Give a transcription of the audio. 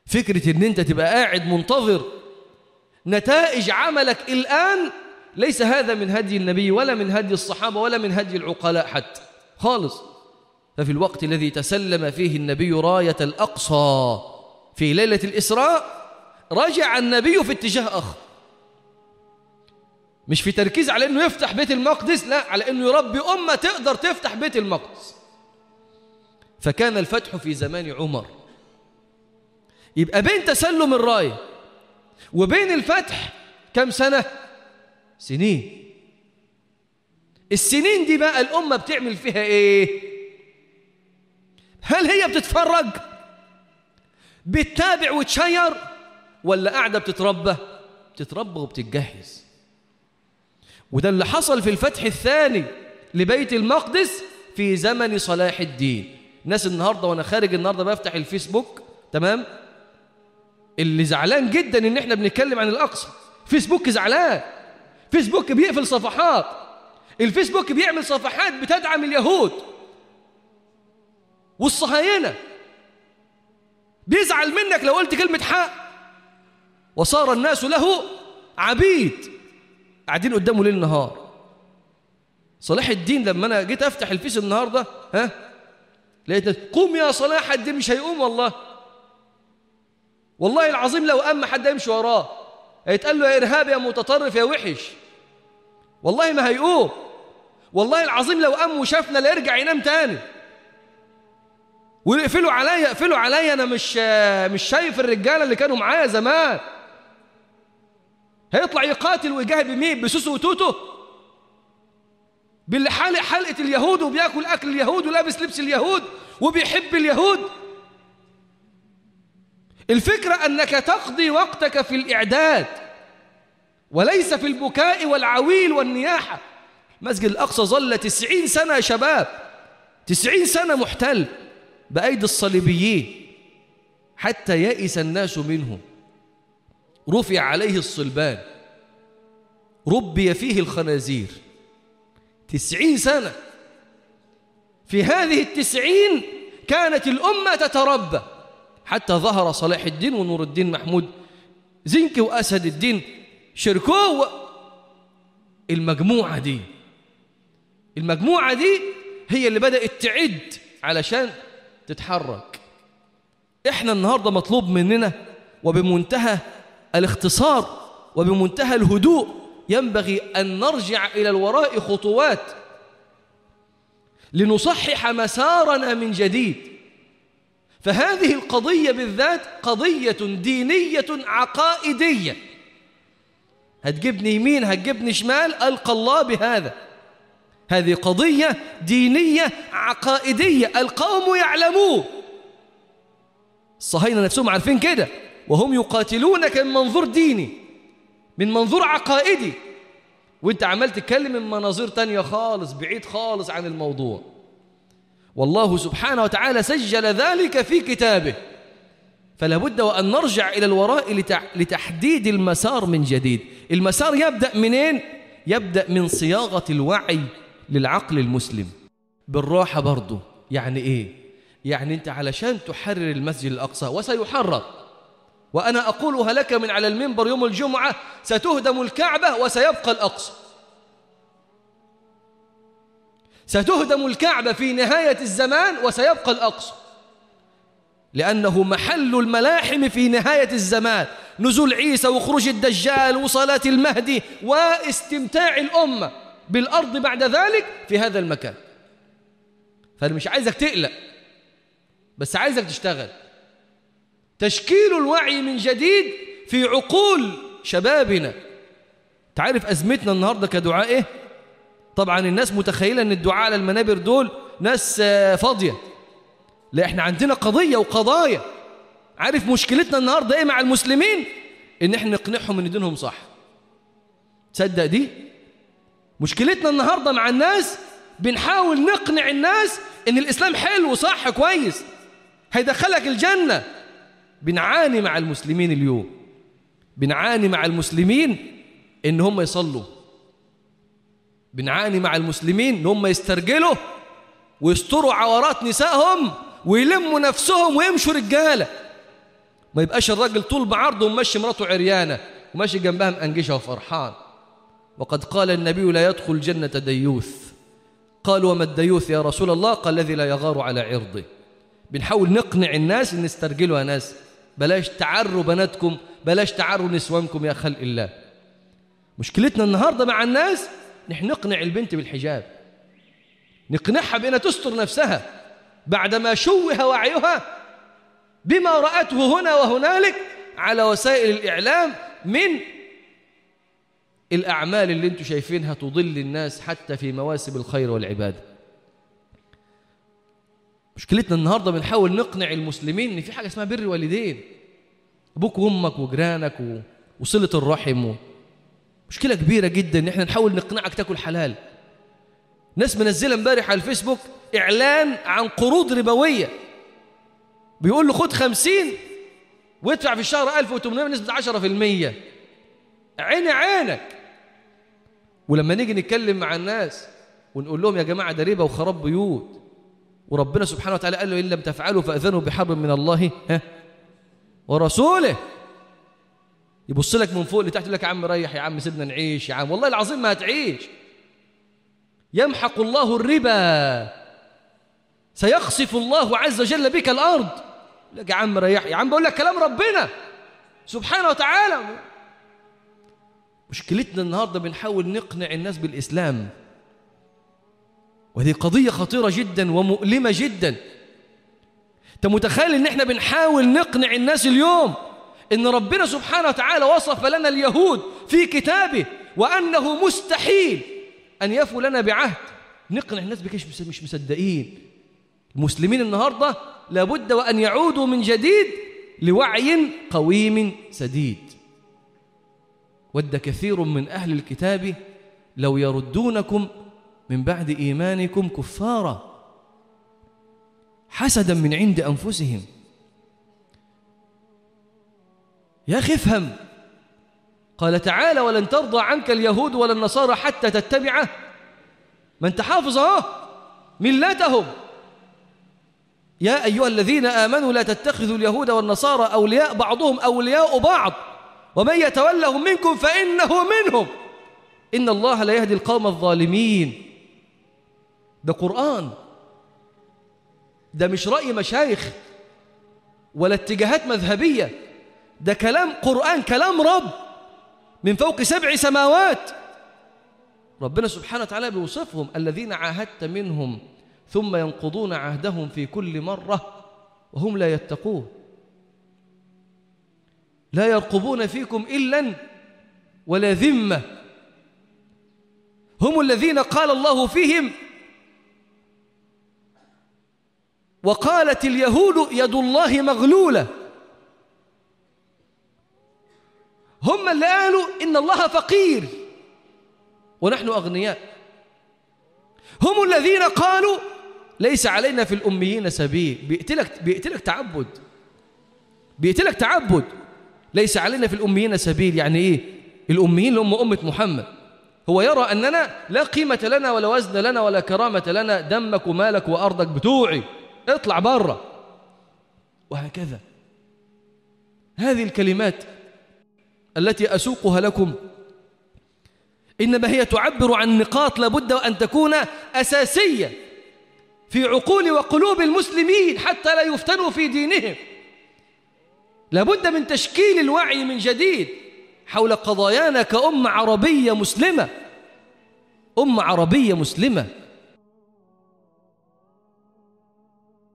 فكرة ان انت تبقى قاعد منتظر نتائج عملك الآن ليس هذا من هدي النبي ولا من هدي الصحابة ولا من هدي العقلاء حتى خالص ففي الوقت الذي تسلم فيه النبي راية الأقصى في ليلة الإسراء رجع النبي في اتجاه آخر مش في تركيز على أنه يفتح بيت المقدس لا على أنه يربي أمة تقدر تفتح بيت المقدس فكان الفتح في زمان عمر يبقى بين تسلم الراية وبين الفتح كم سنة سنين السنين دي بقى الأمة بتعمل فيها إيه هل هي بتتفرج بتتابع وتشير ولا قاعدة بتتربى بتتربى وبتتجهز وده اللي حصل في الفتح الثاني لبيت المقدس في زمن صلاح الدين ناس النهاردة وأنا خارج النهاردة بفتح الفيسبوك تمام اللي زعلان جدا ان احنا بنتكلم عن الاقصى فيسبوك زعلان فيسبوك بيقفل صفحات الفيسبوك بيعمل صفحات بتدعم اليهود والصهاينة بيزعل منك لو قلت كلمة حق وصار الناس له عبيد قاعدين قدامه ليل نهار صلاح الدين لما انا جيت افتح الفيس النهارده ها لقيت قوم يا صلاح الدين مش هيقوم والله والله العظيم لو أما حد يمشي وراه هيتقال له يا إرهاب يا متطرف يا وحش والله ما هيقوم والله العظيم لو قام وشافنا لا يرجع ينام تاني ويقفلوا عليا يقفلوا عليا انا مش مش شايف الرجاله اللي كانوا معايا زمان هيطلع يقاتل ويجاهد بمين بسوسو وتوتو باللي حالق حلقه اليهود وبياكل اكل اليهود ولابس لبس اليهود وبيحب اليهود الفكرة أنك تقضي وقتك في الإعداد وليس في البكاء والعويل والنياحة مسجد الأقصى ظل تسعين سنة يا شباب تسعين سنة محتل بأيدي الصليبيين حتى يئس الناس منه رفع عليه الصلبان ربي فيه الخنازير تسعين سنة في هذه التسعين كانت الأمة تتربى حتى ظهر صلاح الدين ونور الدين محمود زنكي وأسد الدين شركوه المجموعة دي المجموعة دي هي اللي بدأت تعد علشان تتحرك احنا النهاردة مطلوب مننا وبمنتهى الاختصار وبمنتهى الهدوء ينبغي أن نرجع إلى الوراء خطوات لنصحح مسارنا من جديد فهذه القضية بالذات قضية دينية عقائدية هتجيبني يمين هتجيبني شمال ألقى الله بهذا هذه قضية دينية عقائدية القوم يعلمون الصهاينة نفسهم عارفين كده وهم يقاتلونك من منظور ديني من منظور عقائدي وانت عمال تتكلم من مناظير تانية خالص بعيد خالص عن الموضوع والله سبحانه وتعالى سجل ذلك في كتابه فلا بد وأن نرجع إلى الوراء لتحديد المسار من جديد المسار يبدأ منين؟ يبدأ من صياغة الوعي للعقل المسلم بالراحة برضه يعني إيه؟ يعني أنت علشان تحرر المسجد الأقصى وسيحرر وأنا أقولها لك من على المنبر يوم الجمعة ستهدم الكعبة وسيبقى الأقصى ستهدم الكعبة في نهاية الزمان وسيبقى الأقصى لأنه محل الملاحم في نهاية الزمان نزول عيسى وخروج الدجال وصلاة المهدي واستمتاع الأمة بالأرض بعد ذلك في هذا المكان فأنا مش عايزك تقلق بس عايزك تشتغل تشكيل الوعي من جديد في عقول شبابنا تعرف أزمتنا النهاردة كدعاء إيه؟ طبعا الناس متخيلة أن الدعاء على المنابر دول ناس فاضية لا احنا عندنا قضية وقضايا عارف مشكلتنا النهاردة ايه مع المسلمين ان احنا نقنعهم ان دينهم صح تصدق دي مشكلتنا النهاردة مع الناس بنحاول نقنع الناس ان الاسلام حلو وصح كويس هيدخلك الجنة بنعاني مع المسلمين اليوم بنعاني مع المسلمين ان هم يصلوا بنعاني مع المسلمين ان هم يسترجلوا ويستروا عورات نسائهم ويلموا نفسهم ويمشوا رجاله ما يبقاش الراجل طول بعرضه ومشي مراته عريانة وماشي جنبها مأنجشة وفرحان وقد قال النبي لا يدخل الجنة ديوث قال وما الديوث يا رسول الله قال الذي لا يغار على عرضه بنحاول نقنع الناس ان استرجلوا يا ناس بلاش تعروا بناتكم بلاش تعروا نسوانكم يا خلق الله مشكلتنا النهارده مع الناس نحن نقنع البنت بالحجاب نقنعها بأنها تستر نفسها بعدما شوه وعيها بما رأته هنا وهنالك على وسائل الإعلام من الأعمال اللي انتم شايفينها تضل الناس حتى في مواسم الخير والعبادة مشكلتنا النهاردة بنحاول نقنع المسلمين ان في حاجة اسمها بر الوالدين ابوك وامك وجيرانك و... وصلة الرحم و... مشكلة كبيرة جدا ان احنا نحاول نقنعك تاكل حلال ناس منزلة امبارح على الفيسبوك اعلان عن قروض ربوية بيقول له خد خمسين وادفع في الشهر 1800 بنسبة 10% عيني عينك ولما نيجي نتكلم مع الناس ونقول لهم يا جماعة ده ربا وخراب بيوت وربنا سبحانه وتعالى قال له إن لم تفعلوا فأذنوا بحرب من الله ها ورسوله يبص لك من فوق لتحت يقول لك يا عم ريح يا عم سيبنا نعيش يا عم والله العظيم ما هتعيش يمحق الله الربا سيخسف الله عز وجل بك الأرض لك يا عم ريح يا عم بقول لك كلام ربنا سبحانه وتعالى مشكلتنا النهاردة بنحاول نقنع الناس بالإسلام وهذه قضية خطيرة جدا ومؤلمة جدا انت متخيل ان احنا بنحاول نقنع الناس اليوم ان ربنا سبحانه وتعالى وصف لنا اليهود في كتابه وانه مستحيل ان يفوا لنا بعهد نقنع الناس بكيش مش مصدقين المسلمين النهارده لابد وان يعودوا من جديد لوعي قويم سديد ود كثير من اهل الكتاب لو يردونكم من بعد ايمانكم كفارا حسدا من عند انفسهم يا اخي افهم قال تعالى ولن ترضى عنك اليهود ولا النصارى حتى تتبع من تحافظ اهو ملتهم يا ايها الذين امنوا لا تتخذوا اليهود والنصارى اولياء بعضهم اولياء بعض ومن يتولهم منكم فانه منهم ان الله لا يهدي القوم الظالمين ده قران ده مش راي مشايخ ولا اتجاهات مذهبيه ده كلام قرآن كلام رب من فوق سبع سماوات ربنا سبحانه وتعالى بيوصفهم الذين عاهدت منهم ثم ينقضون عهدهم في كل مرة وهم لا يتقون لا يرقبون فيكم إلا ولا ذمة هم الذين قال الله فيهم وقالت اليهود يد الله مغلوله هم اللي قالوا إن الله فقير ونحن أغنياء هم الذين قالوا ليس علينا في الأميين سبيل بيقتلك, بيقتلك تعبد بيقتلك تعبد ليس علينا في الأميين سبيل يعني إيه الأميين اللي هم أمة محمد هو يرى أننا لا قيمة لنا ولا وزن لنا ولا كرامة لنا دمك ومالك وأرضك بتوعي اطلع بره وهكذا هذه الكلمات التي أسوقها لكم إنما هي تعبر عن نقاط لابد أن تكون أساسية في عقول وقلوب المسلمين حتى لا يفتنوا في دينهم لابد من تشكيل الوعي من جديد حول قضايانا كأمة عربية مسلمة أمة عربية مسلمة